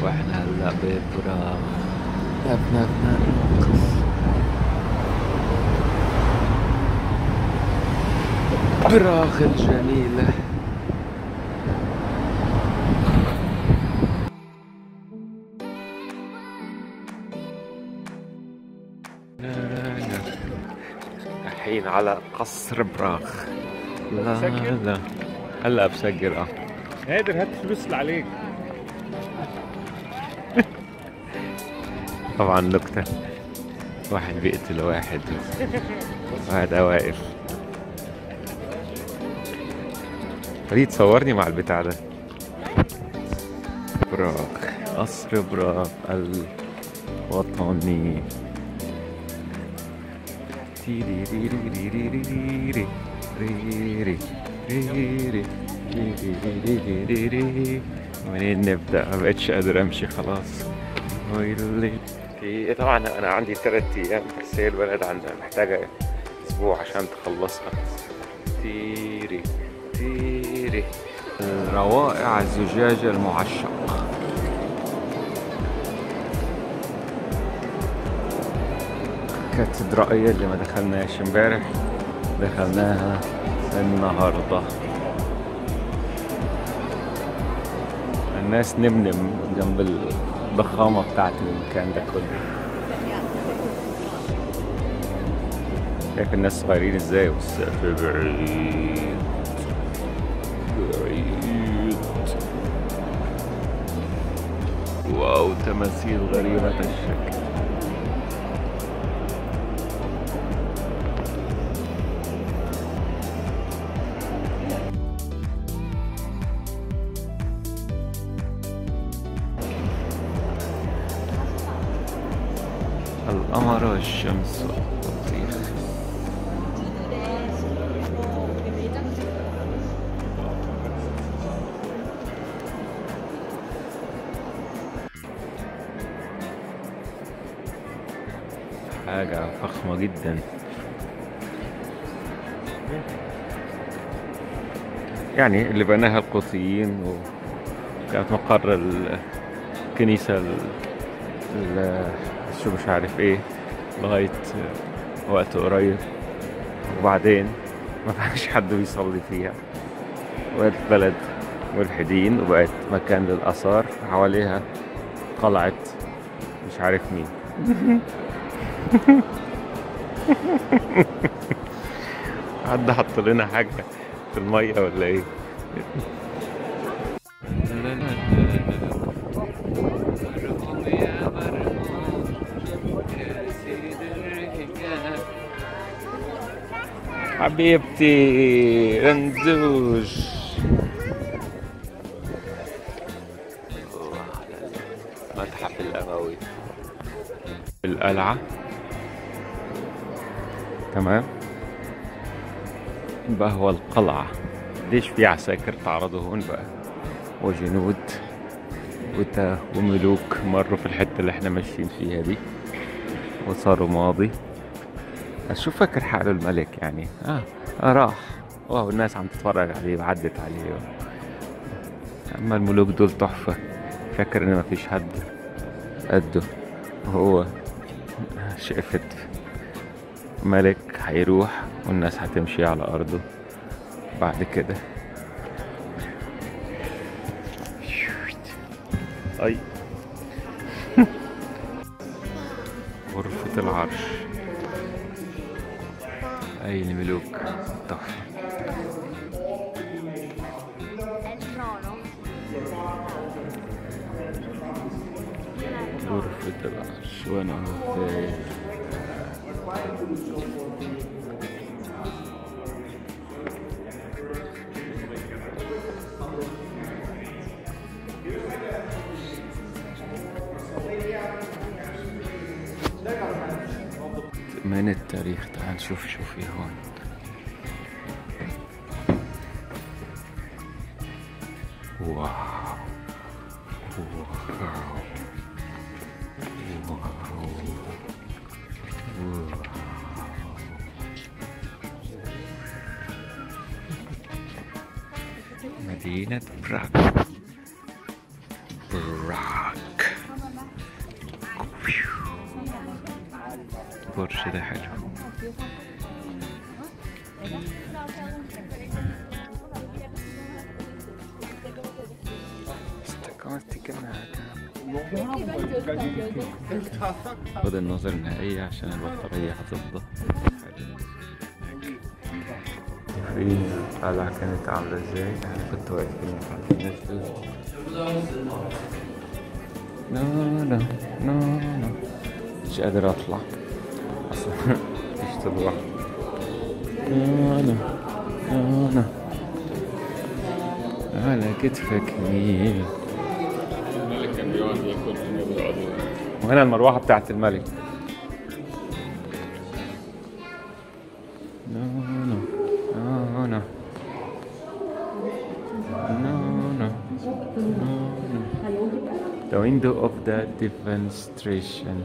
واحنا هلا ببراغ هبنا بنرقص براغ الجميلة الحين على قصر براغ لا مسجل؟ لا هلا بسجل اه نادر هات الفلوس اللي عليك طبعا نكتة واحد بيقتل واحد واحد واقف فريد صورني مع البتاع ده براغ قصر براغ الوطني تيريريريريريري ريري ريري ريري منين نبدأ ما بقتش قادر أمشي خلاص ويلي في طبعا أنا عندي ثلاث أيام بس هي البلد عندها محتاجة أسبوع عشان تخلصها تيري تيري روائع الزجاج المعشق الكاتدرائية اللي ما دخلناهاش امبارح دخلناها النهاردة الناس نمنم جنب الضخامة بتاعت المكان ده كله شايف الناس صغيرين ازاي والسقف بعيد بعيد واو تماثيل غريبة الشكل القمر والشمس والبطيخ حاجة فخمة جدا يعني اللي بناها القوطيين وكانت مقر الكنيسة ال- ال- شو مش عارف ايه لغاية وقت قريب وبعدين ما كانش حد بيصلي فيها وبقت بلد ملحدين وبقت مكان للآثار حواليها قلعة مش عارف مين حد حط لنا حاجة في المية ولا ايه؟ حبيبتي رنزوش متحف الأموي القلعة تمام بقى هو القلعة ليش في عساكر تعرضوا هون بقى وجنود وتا وملوك مروا في الحتة اللي احنا ماشيين فيها دي وصاروا ماضي بس شو فاكر حاله الملك يعني اه, آه راح واو الناس عم تتفرج عليه وعدت عليه اما الملوك دول تحفة فاكر ان مفيش حد قده وهو شقفت ملك هيروح والناس هتمشي على أرضه بعد كده أي غرفة العرش أي الملوك تحفة El trono. غرفة العرش وأنا متضايق من التاريخ تعال نشوف شو في هون واو واو مدينة براغ براغ البورش ده حلو استقامتي كما خد النظر النهائية عشان البطارية هتفضى في القلعة كانت عاملة ازاي انا كنت واقف في المحل لا لا لا لا مش قادر اطلع اصلا مفيش طلوع لا لا لا لا على كتفك مين الملك كان بيقعد ياكل وهنا المروحة بتاعت الملك لا لا لا لا No, no, no, no. The window of the demonstration.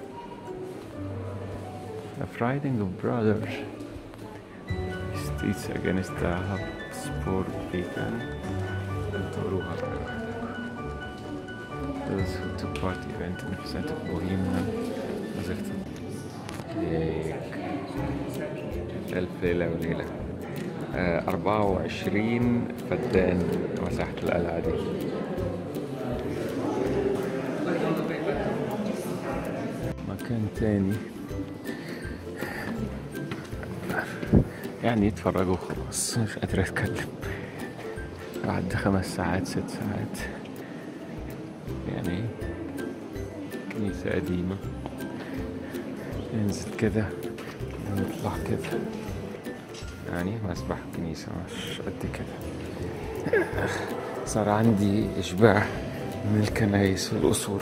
The fighting of brothers. States against the sport vegan. Those who took part event in percent of Bohemian نزلت هيك ألف ليلة وليلة آه، 24 فدان مساحة القلعة دي مكان تاني يعني يتفرجوا خلاص مش قادر اتكلم بعد خمس ساعات ست ساعات يعني كنيسة قديمة ننزل كده نطلع كده يعني مسبح كنيسة مش قد كده صار عندي إشباع من الكنايس والقصور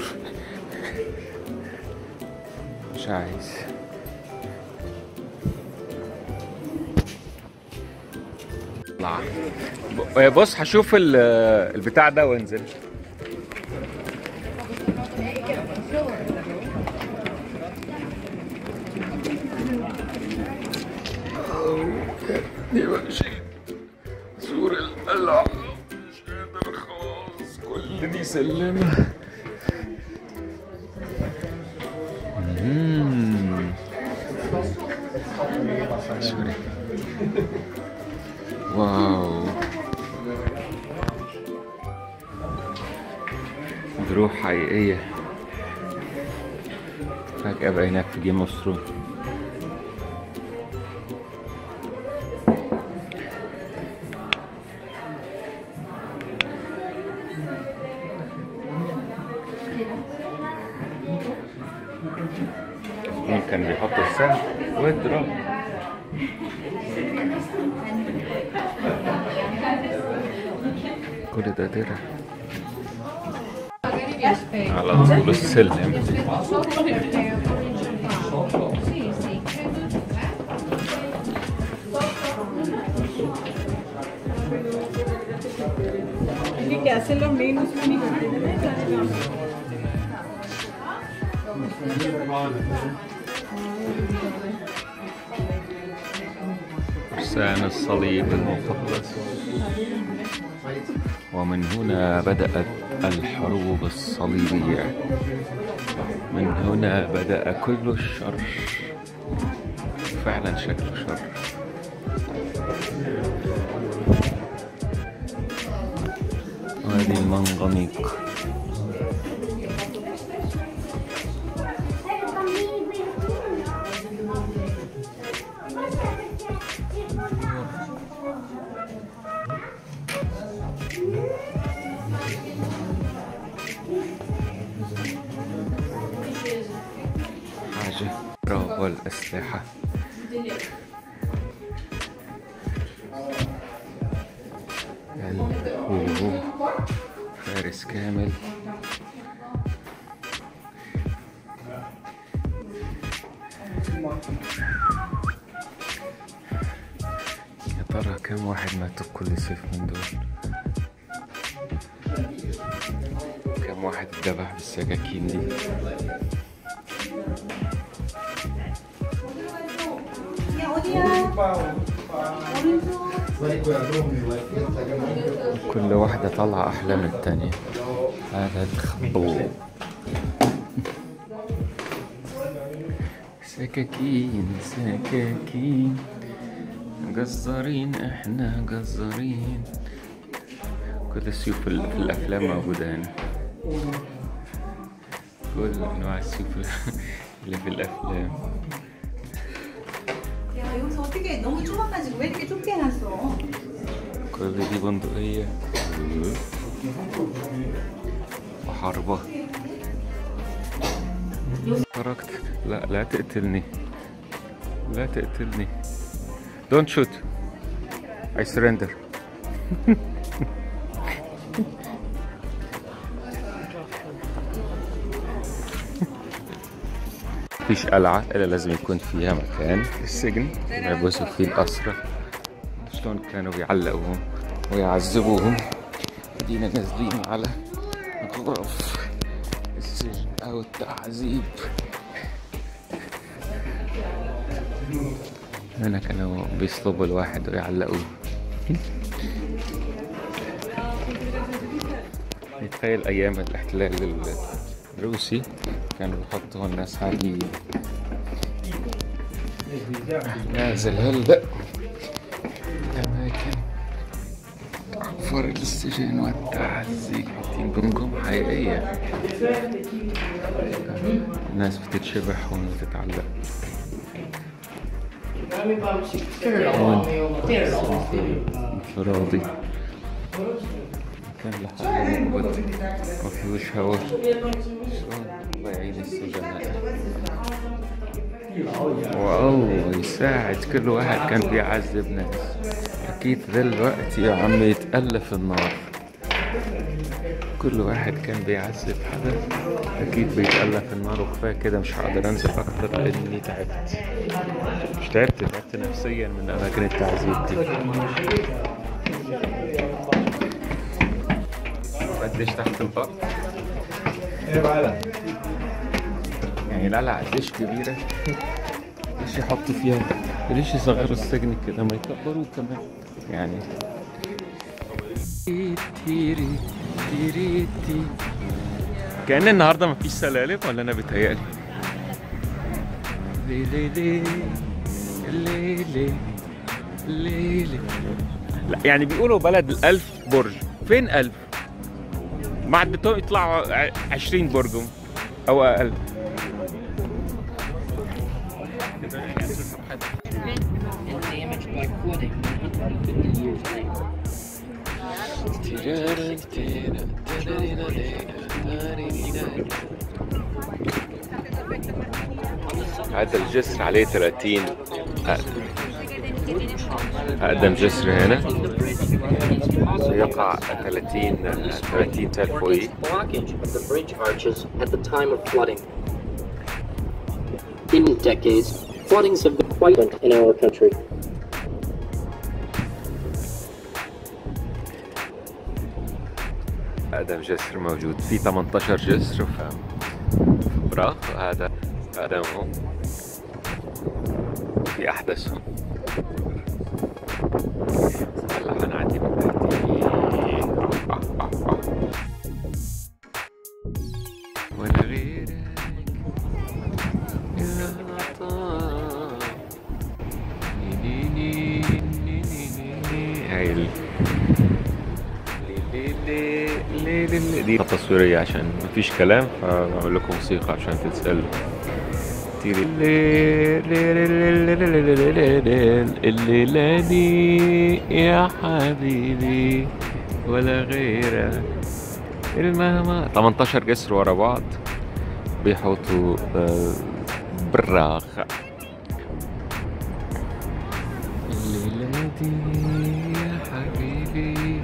مش عايز اطلع ب- بص هشوف ال- البتاع ده وانزل ماشي سور القلعة مش قادر خلاص كل دي سلمة مم. سوري واو دروح حقيقية فجأة بقيناك في جيم اوف ثرون كان بيحط السهم واضرب كل ده درع على طول السلم Hay que hacerlo menos único. فرسان الصليب المقدس ومن هنا بدأت الحروب الصليبية من هنا بدأ كل الشر فعلا شكله شر وهذه المنغنيق حاجة برافو الأسلحة الهو فارس كامل يا ترى كم واحد مات بكل سيف من دول كم واحد اتذبح بالسكاكين دي كل واحدة طالعة أحلى من التانية هذا الخبل سكاكين سكاكين جزارين احنا جزارين كل السيوف ال- في الافلام موجودة هنا كل انواع السيوف اللي في الافلام 야 여기서 어떻게 너무 좁아가지고 왜 이렇게 좁게 해놨어? كل دي بندقية وحربة خرجت لا لا تقتلني لا تقتلني Don't shoot I surrender مفيش قلعة إلا لازم يكون فيها مكان السجن يحبسوا فيه الأسرى شلون كانوا بيعلقوهم ويعذبوهم ادينا نازلين على غرف السجن او التعذيب هنا كانوا بيصلبوا الواحد ويعلقوه تخيل ايام الاحتلال الروسي كانوا بيحطوا الناس على نازل هلا أماكن حفر السجن والتعذيب بنجوم حقيقية الناس بتتشبح هون وتتعلق انفرادي كان لحاله موجود ما فيهوش هوا شلون الله يعين السجناء والله يساعد كل واحد كان بيعذب ناس اكيد دلوقتي يا عم يتألف النار كل واحد كان بيعذب حدا اكيد بيتألف النار وكفايه كده مش هقدر انزل اكتر لاني تعبت مش تعبت تعبت نفسيا من اماكن التعذيب دي قديش تحت الارض يعني لا قديش كبيرة ليش يحطوا فيها ليش يصغروا السجن كده ما يكبروه كمان يعني تيري تيري تي كأن النهاردة مفيش سلالم ولا أنا بتهيألي لي لي لي لي لي لي لي لا يعني بيقولوا بلد الألف برج فين ألف؟ بعد بتوع يطلعوا ع- عشرين برج أو أقل and damaged by flooding 150 years later. هذا الجسر عليه 30 أقدم جسر هنا يقع 30 30 تل فوقيه blockage of the bridge arches at the time of flooding. In decades, floodings have been quite in our country. أقدم جسر موجود في 18 جسر في براغ هذا أقدمهم في أحدثهم هلا هنعدي من تحتي ولا غيرك يا طال ني ني ني ني ني ني هاي ال- لي لي لي لي لي دي تصويرية عشان مفيش كلام فبعمل لكم موسيقى عشان تتسألوا تيري لي لي لي لي لي لي لي لي لي الليلة دي يا حبيبي ولا غيرك المهما 18 جسر ورا بعض بيحوطوا آه، براغ الليلة دي يا حبيبي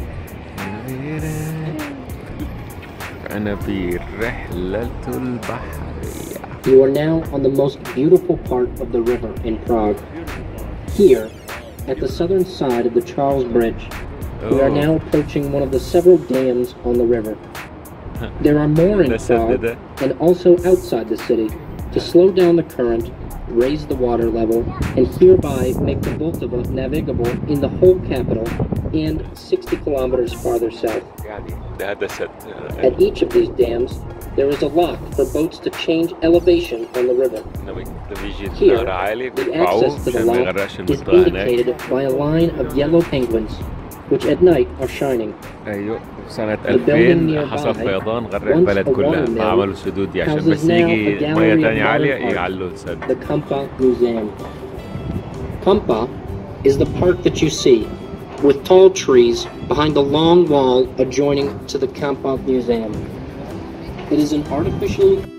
غيرك أنا في رحلة البحرية You are now on the most beautiful part of the river in Prague. Here, at the southern side of the Charles Bridge, we are Oh. now approaching one of the several dams on the river. There are more in That's it, Prague did it? and also outside the city to slow down the current, raise the water level, and hereby make the Vltava navigable in the whole capital and 60 kilometers farther south. يعني ده هذا ست At each of these dams, there is a lock for boats to change elevation on the river. لما لما يجي Here, النهر عالي the بيرفعوه access to the عشان ما lock يغرقش is المنطقة هناك indicated by a line of yellow penguins, which at night are shining. ايوه سنة The building 2000 nearby, حصل فيضان غرق once البلد a كلها water mill, فعملوا سدود دي عشان houses بس now يجي a gallery مية of تانية modern عالية art. يعلوا السد the Kampa Museum. Kampa is the park that you see, with tall trees behind the long wall adjoining to the Kampa Museum. It is an artificially